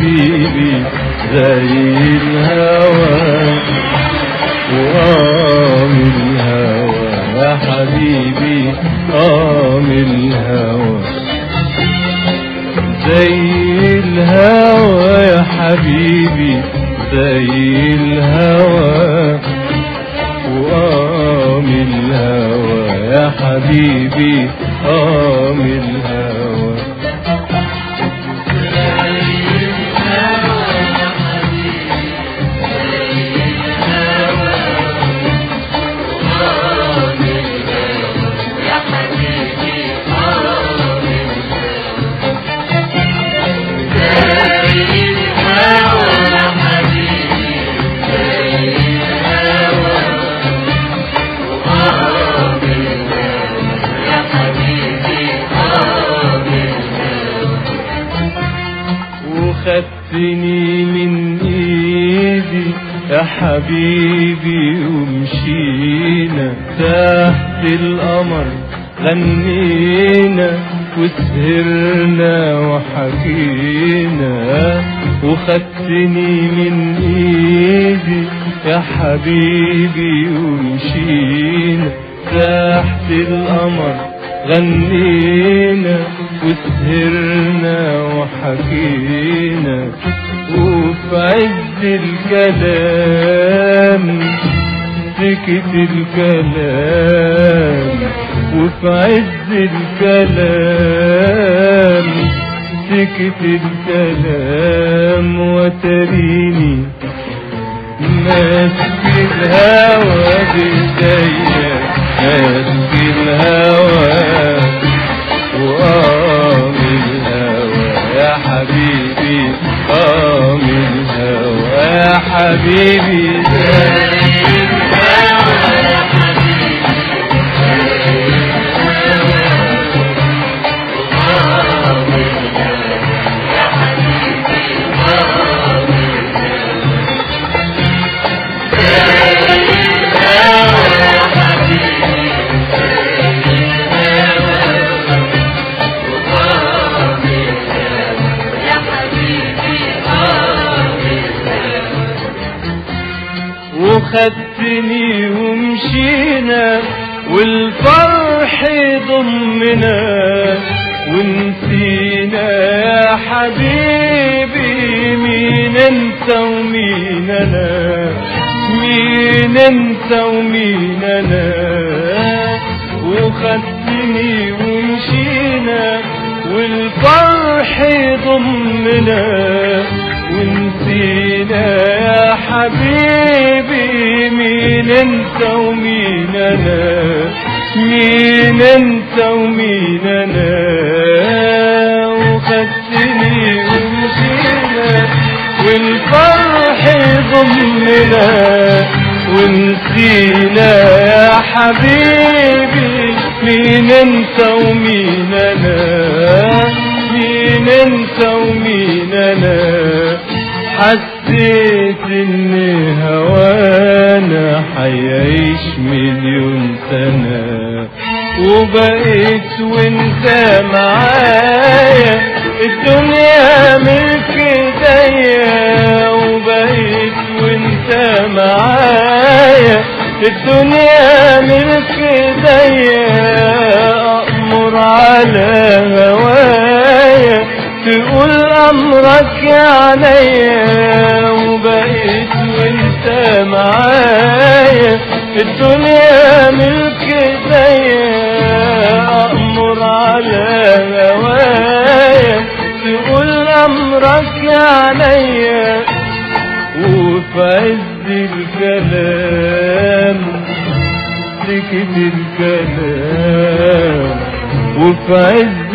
حبيبي زي الهوى وقام الهوى يا حبيبي قام الهوى زي الهوى يا حبيبي زي الهوى وقام الهوى يا حبيبي قام الهوى وخدتني من ايدي يا حبيبي ومشينا تحت القمر غنينا وسهرنا وحكينا وخدتني من ايدي يا حبيبي ومشينا تحت القمر غنينا وسهرنا وحكينا وفي عز الكلام سكت الكلام وفي عز الكلام سكت الكلام وتريني ماسك الهوى بيديا ماسك الهوى وقام الهوى يا حبيبي قام الهوى يا حبيبي وخدتني ومشينا والفرح ضمنا ونسينا يا حبيبي مين انت ومين انا مين انت ومين انا وخدتني ومشينا والفرح ضمنا ونسينا يا حبيبي مين انت ومين انا مين انت ومين انا وخدتني ومشينا والفرح ضمنا ونسينا يا حبيبي مين انت ومين انا مين انت ومين انا حسيت ان هوانا حيعيش مليون سنة وبقيت وانت معايا الدنيا ملك ايديا وبقيت وانت معايا الدنيا ملك ايديا امر على هوايا تقول امرك يا عليا وبقيت وانت معايا الدنيا ملك ايديا امر على هوايا تقول امرك يا عليا وفي عز الكلام سكت الكلام وفي عز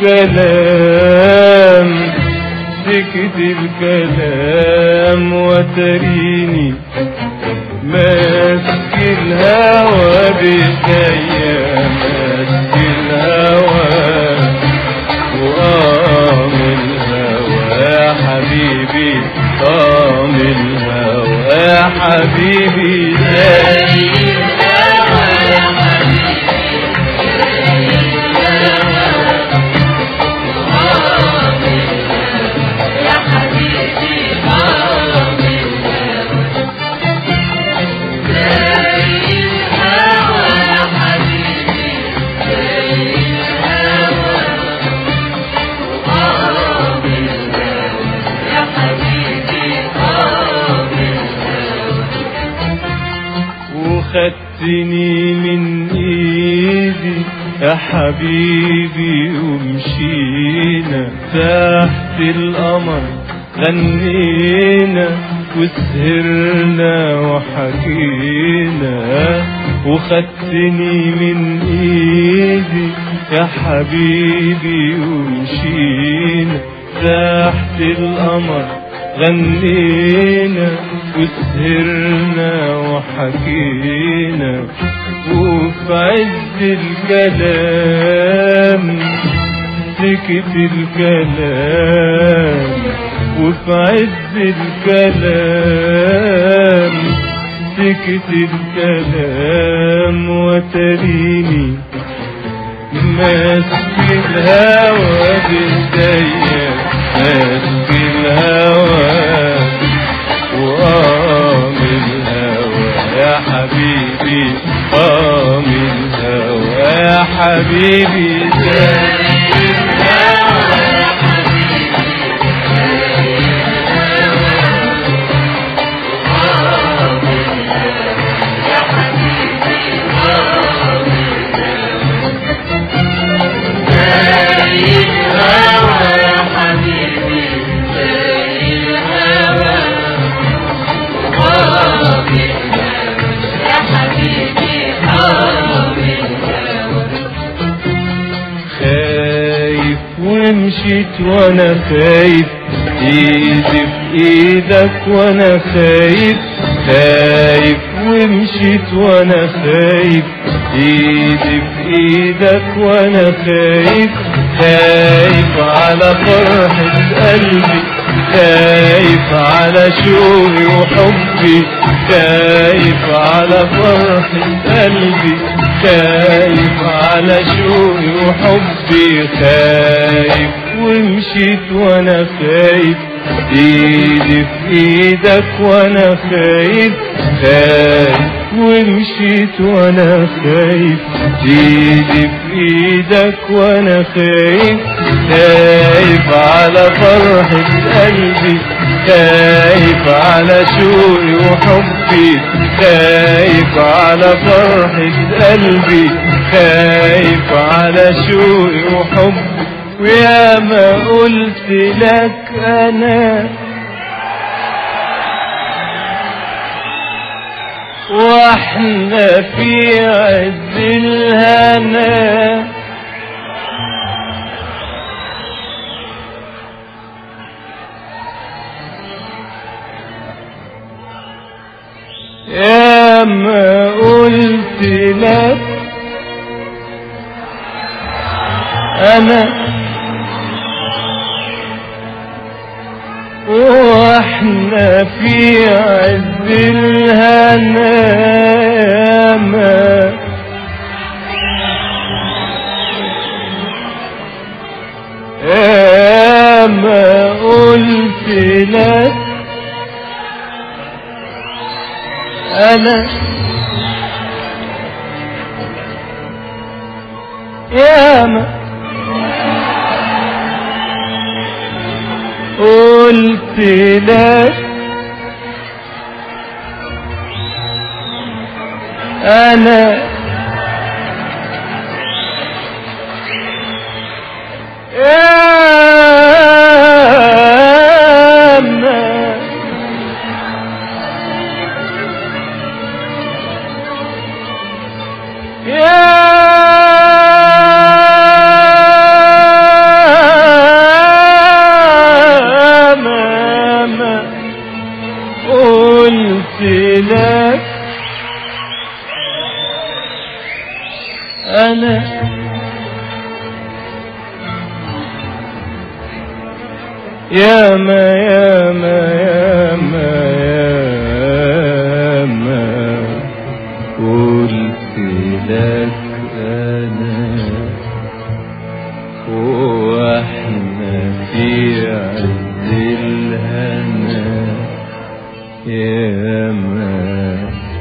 الكلام سكت الكلام وتريني ماسك الهوى بيديا ماسك الهوى وقام الهوى يا حبيبي قام الهوى يا حبيبي زي يا حبيبي خدتني من ايدي يا حبيبي ومشينا تحت القمر غنينا وسهرنا وحكينا وخدتني من ايدي يا حبيبي ومشينا تحت القمر غنينا وسهرنا وحكينا وفي عز الكلام سكت الكلام وفي عز الكلام سكت الكلام وتريني ماسك الهوى بايديا ماسك الهوى وقام الهوى يا حبيبي قام الهوى يا حبيبي سامي الهوى خايف ومشيت وانا خايف ايدي في ايدك وانا خايف خايف ومشيت وانا خايف ايدي في ايدك وانا خايف خايف على فرحة قلبي خايف على شوقي وحبي خايف على فرحة قلبي خايف على شوقي وحبي خايف ومشيت وانا خايف ايدي في ايدك وانا خايف خايف ومشيت وانا خايف ايدي في ايدك وانا خايف خايف على فرحة قلبي خايف على شوقي وحبي خايف على فرحة قلبي خايف على شوقي وحبي ويا ما قلت لك انا واحنا في عز الهنا يا ما قلت لك انا واحنا في عز الهنا يا ما يا ما قلت لك انا يا ما قلت لك انا يا ما يا ما ما قلت لك أنا يا ما يا ما يا ما يا ما قلت لك أنا واحنا في عز الهنا يا ما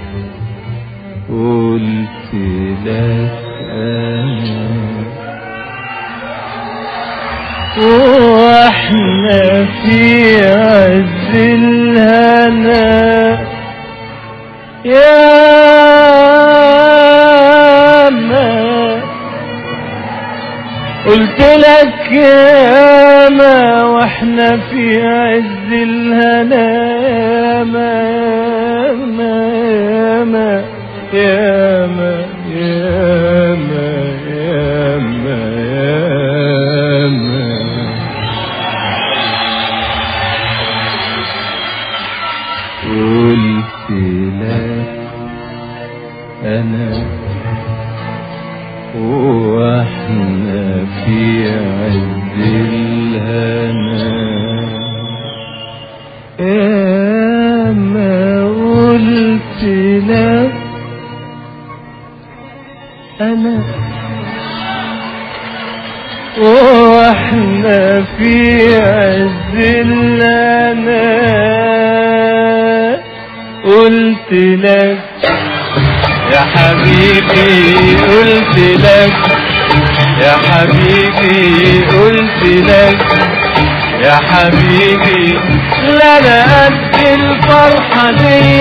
قلت لك أنا واحنا في عز الهنا يا قلت لك يا ما واحنا في عز الهنا ما ما ما يا ما يا ما يا ما يا ما قلت لك انا واحنا في عز الهنا يا ما قلت لك انا واحنا في عز الهنا قلت لك يا حبيبي قلت لك يا حبيبي قلت لك يا حبيبي لا انا قد الفرحة دي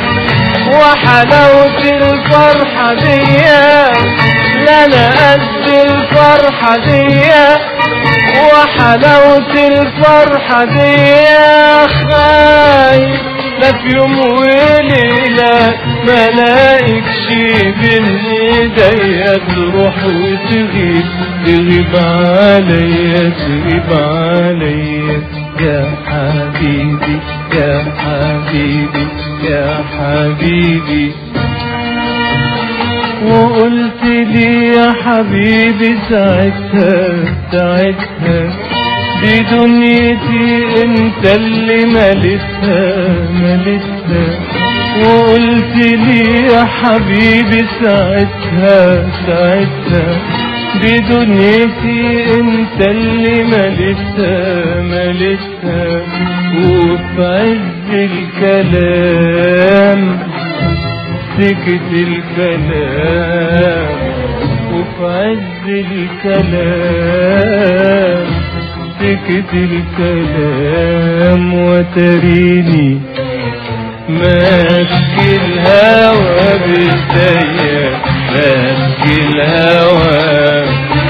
وحلاوة الفرحة دي لا انا قد الفرحة دي وحلاوة الفرحة دي خايف لا في يوم وليلة ملاقيك شي بين ايديا تروح وتغيب تغيب عليا تغيب عليا يا حبيبي يا حبيبي يا حبيبي وقلت لي يا حبيبي ساعتها ساعتها دي دنيتي انت اللي ملتها ملتها وقلت لي يا حبيبي ساعتها ساعتها دي دنيتي انت اللي ملتها ملتها وفي عز الكلام سكت الكلام وفي عز الكلام سكت الكلام وتريني ماسك الهوى بالديا ماسك الهوى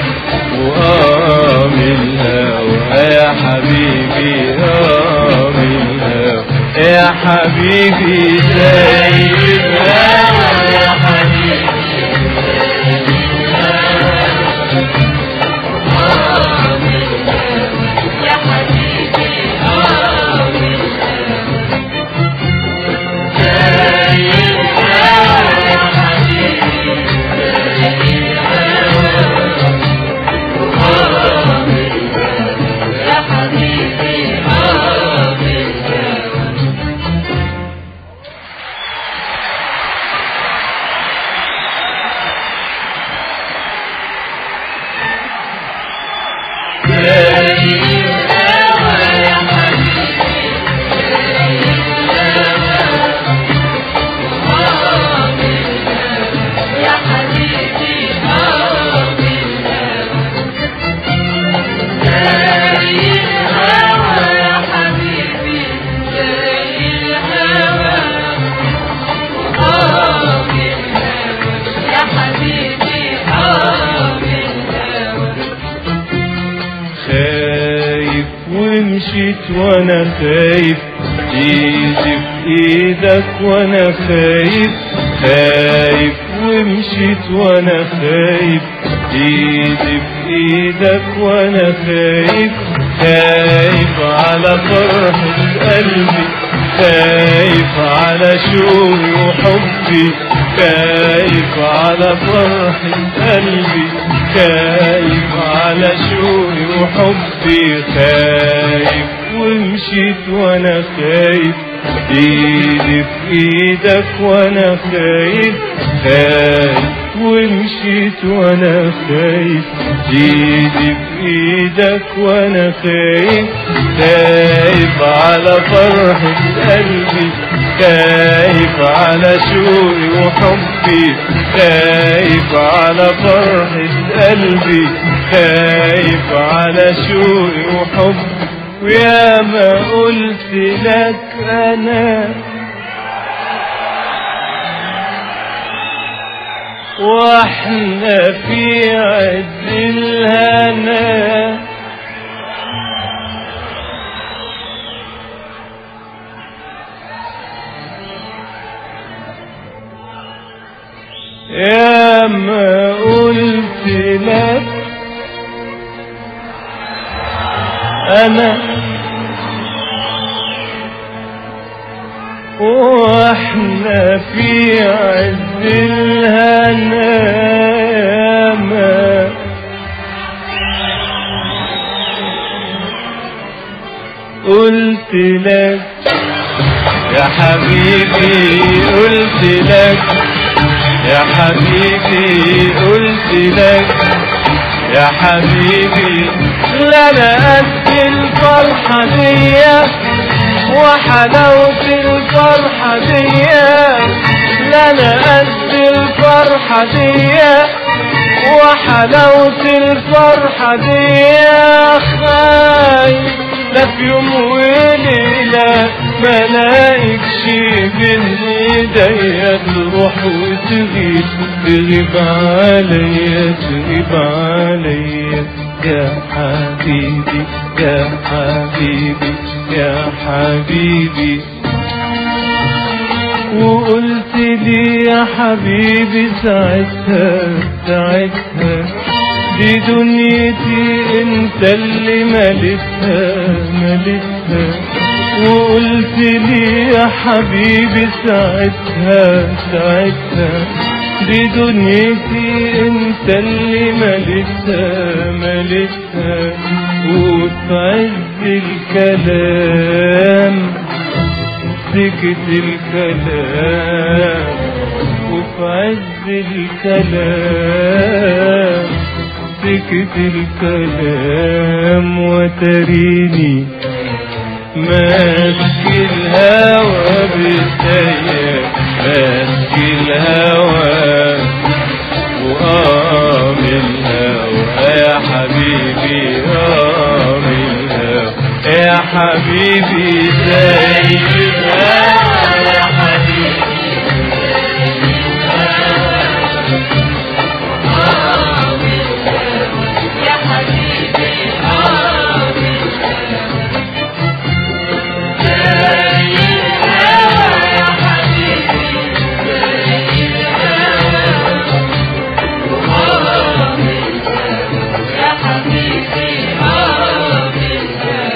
وقام الهوى يا حبيبي قام الهوى يا حبيبي زي الهوى يا حبيبي خايف ومشيت وانا خايف ايدي في ايدك وانا خايف خايف ومشيت وانا خايف ايدي في ايدك وانا خايف خايف على فرحة قلبي خايف على شوقي وحبي خايف على فرحة قلبي خايف على شوقي وحبي خايف ومشيت وانا خايف ايدي في ايدك وانا خايف خايف ومشيت وانا خايف ايدي في ايدك وانا خايف خايف على فرحة قلبي خايف على شوقي وحبي خايف على فرحة قلبي خايف على شوقي وحبي ويا ما قلت لك انا واحنا في عز الهنا يا ما قلت لك انا واحنا في عز الهنا يا ما قلت لك يا حبيبي قلت لك يا حبيبي قلت لك يا حبيبي لا انا قد الفرحة دي وحلاوة الفرحة دي لا انا قد الفرحة دي وحلاوة الفرحة دي خايف لا في يوم وليلة ملاقيكش بين ايديا تروح وتغيب تغيب عليا تغيب عليا يا حبيبي يا حبيبي يا حبيبي وقلت لي يا حبيبي ساعتها ساعتها دي دنيتي انت اللي ملتها ملتها وقلت لي يا حبيبي ساعتها ساعتها دي دنيتي انت اللي ملتها ملتها وفي عز الكلام سكت الكلام وفي عز الكلام سكت الكلام وتريني ماسك الهوى بالسيف ماسك الهوى وقام الهوى يا حبيبي قام الهوى يا حبيبي زي الهوى يا حبيبي يا حبيبي آمين زي الهوى يا حبيبي زي الهوى آمين يا حبيبي آمين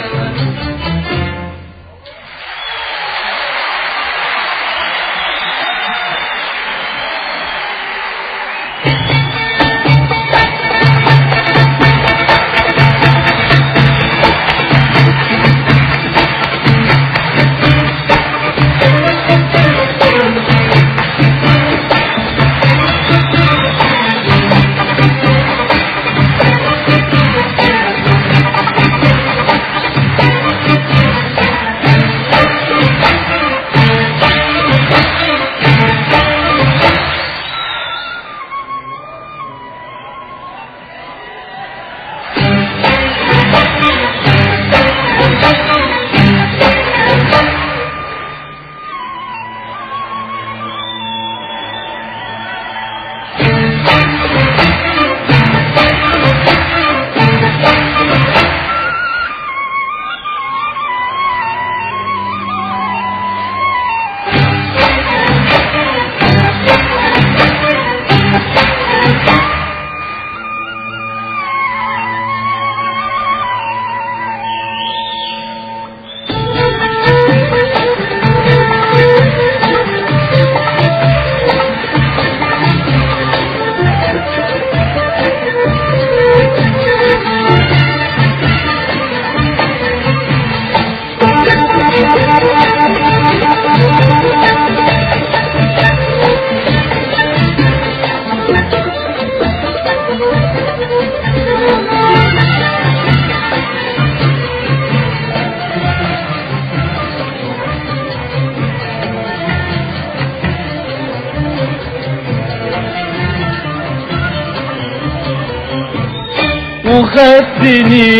وخدتني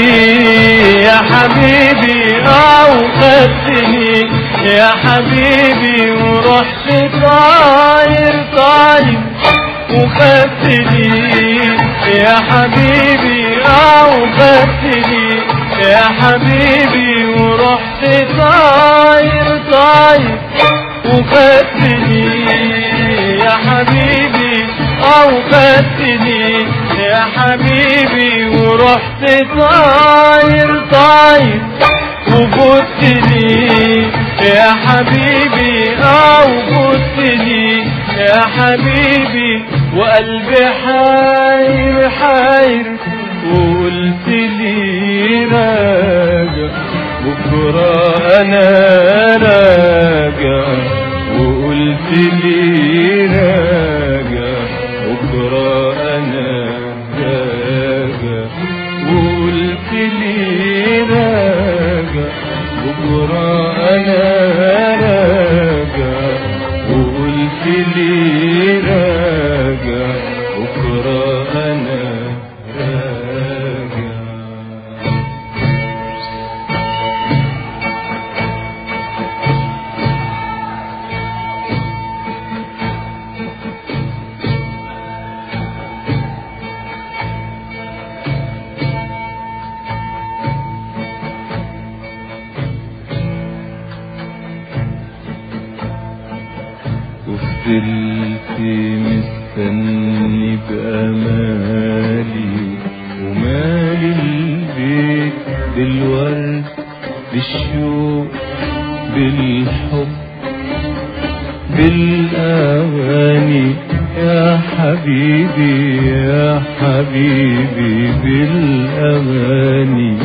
يا حبيبي اه وخدتني يا حبيبي ورحت طاير طاير خدتني يا حبيبي او خدتني يا حبيبي ورحت طاير طاير وخدتني يا حبيبي او خدتني يا حبيبي ورحت طاير طاير وبوستني يا حبيبي او بوستني يا حبيبي وقلبي حاير حاير وقلت لي راجع بكرة انا راجع وقلت لي راجع بكرة انا راجع وقلت لي راجع بكرة انا راجع وقلت لي راجع بكرة انا راجع وفضلت مستني بأمالي ومالي البيت بالورد بالشوق بالحب بالأغاني يا حبيبي يا حبيبي بالأغاني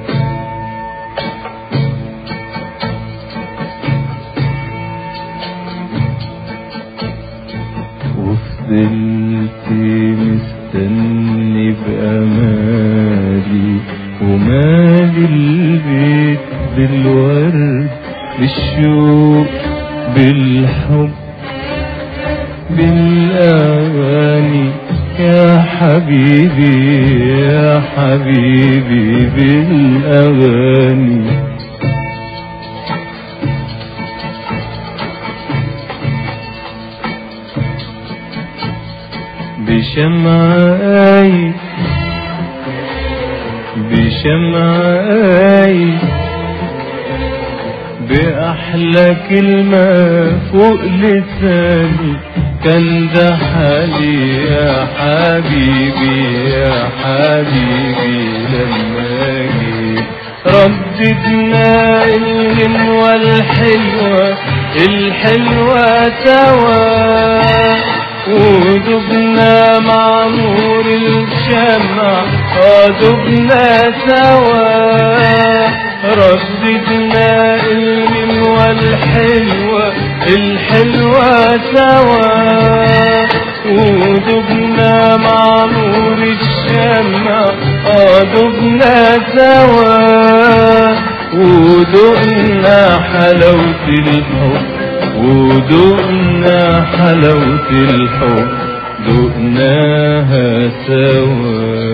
وفضلت مستني بأمالي ومالي البيت بالورد بالشوق بالحب بالأغاني يا حبيبي يا حبيبي بالأغاني بشمعي بشمعي بأحلى كلمة فوق لساني كان ده حالي يا حبيبي يا حبيبي لما جيت رددنا الغنوة الحلوة الحلوة سوا ودبنا مع نور الشمع ودبنا سوا رددنا الغنوة الحلوة الحلوة سوا ودبنا مع نور الشمع ودبنا سوا ودقنا حلاوة الحب ودقنا حلاوة الحب دقناها سوا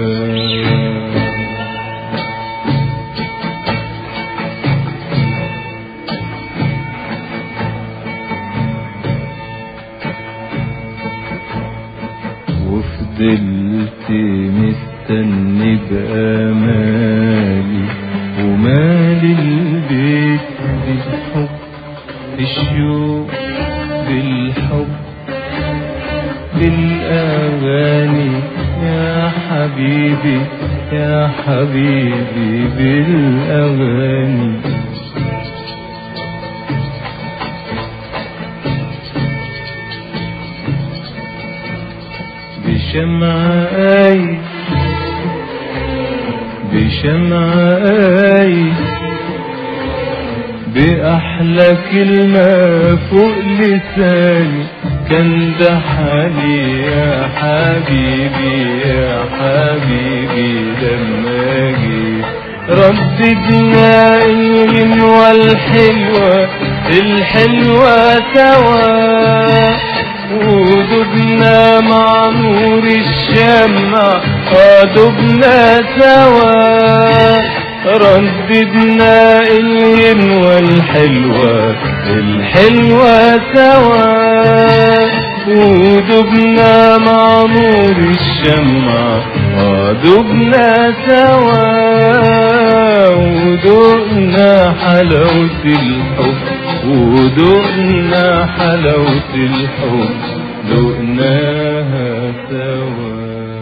وفضلت مستني بأمالي ومالي البيت بالحب بالشوق بالحب بالأغاني يا حبيبي يا حبيبي بالأغاني بشمعي بشمعي بأحلى كلمة فوق لساني كان ده حالي يا حبيبي يا حبيبي لما جيت رددنا الغنوة الحلوة الحلوة سوا ودبنا مع نور الشمع ودبنا سوا رددنا الغنوة الحلوة الحلوة سوا ودبنا مع نور الشمع ودبنا سوا ودقنا حلاوة الحب ودقنا حلاوة الحب دقناها سوا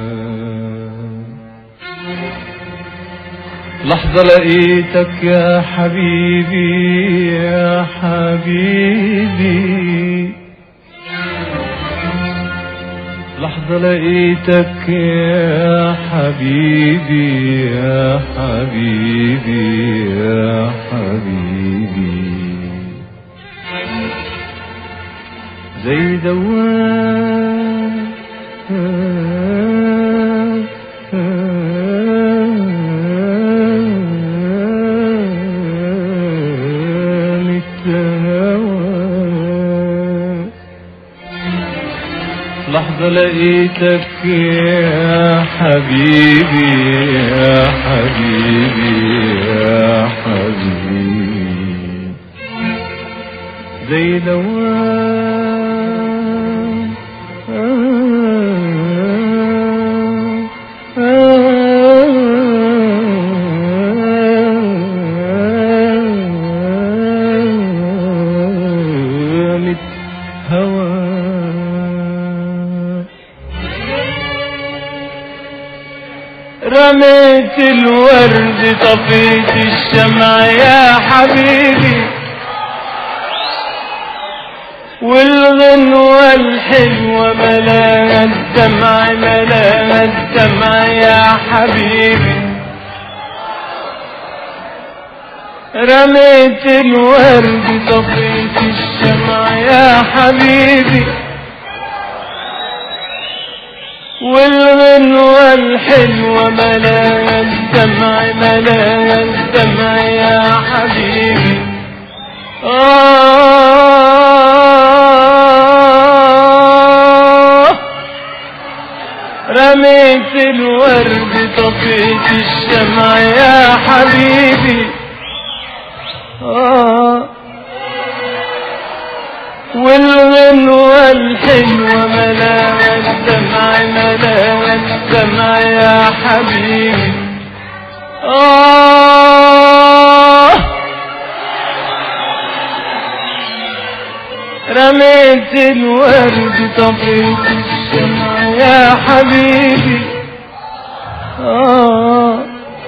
لحظة لقيتك يا حبيبي يا حبيبي لحظة لقيتك يا حبيبي يا حبيبي يا حبيبي زي دوام التهوى لحظة لقيتك يا حبيبي يا حبيبي يا حبيبي زي دوام هوى رميت الورد طفيت الشمع يا حبيبي والغنوة الحلوة ملاها الدمع ملاها الدمع يا حبيبي رميت الورد طفيت الشمع يا حبيبي والغنوة الحلوة ملاها الدمع ملاها الدمع يا حبيبي آه رميت الورد طفيت الشمع يا حبيبي آه والغنوة الحلوة ملاها الدمع ملاها الدمع يا حبيبي آه رميت الورد طفيت الشمع يا حبيبي آه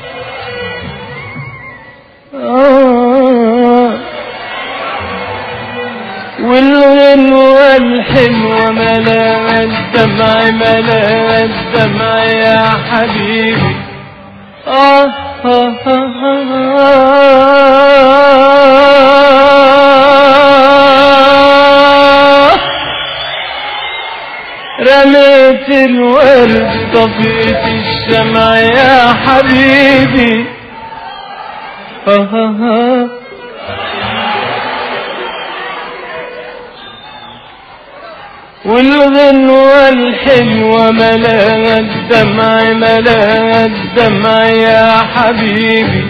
آه والغنوة الحلوة ملاها الدمع ملاها الدمع يا حبيبي آه آه آه آه رميت الورد طفيت الشمع يا حبيبي آه آه آه والغنوة الحلوة ملاها الدمع ملاها الدمع يا حبيبي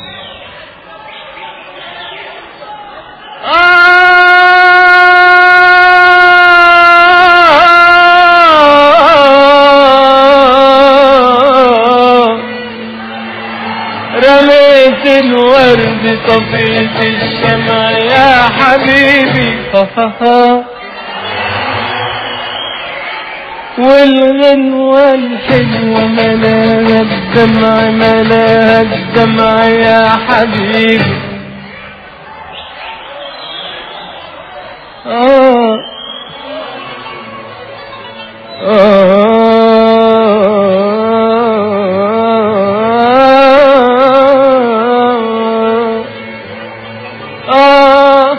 آه رميت الورد طفيت الشمع يا حبيبي والغنوة الحلوة ملاها الدمع ملاها الدمع يا حبيبي آه آه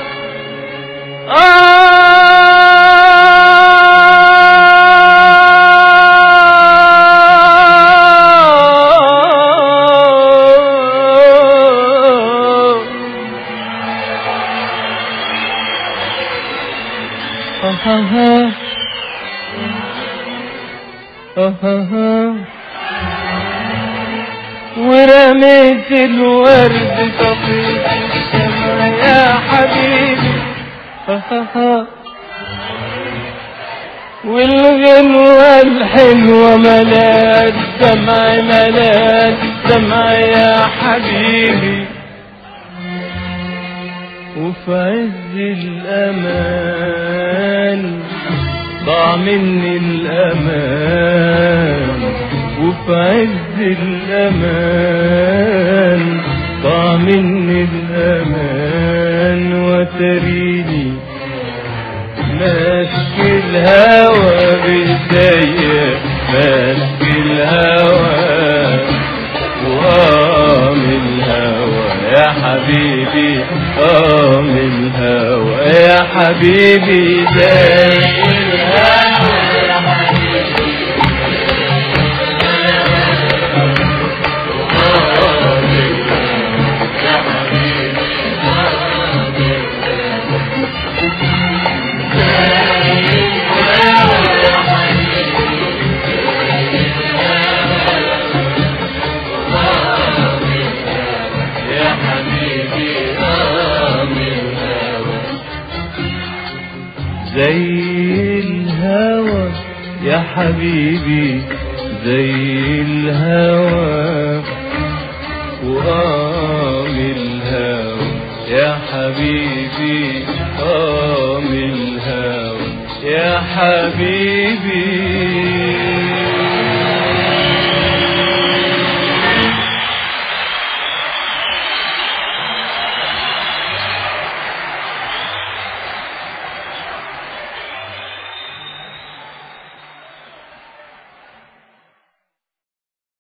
ورميت الورد طفيت الشمع يا حبيبي والغنوة الحلوة ملا الدمع ملا الدمع يا حبيبي وفي عز الأمان ضاع مني الأمان وفي عز الأمان ضاع مني الأمان وتريني ماسك الهوى بإيديا ماسك الهوى وقام الهوى يا حبيبي قام الهوى يا حبيبي زي الهوى يا حبيبي يا حبيبي يا حبيبي قام الهوى زي الهوى يا حبيبي زي الهوى وقام الهوى يا حبيبي قام الهوى يا حبيبي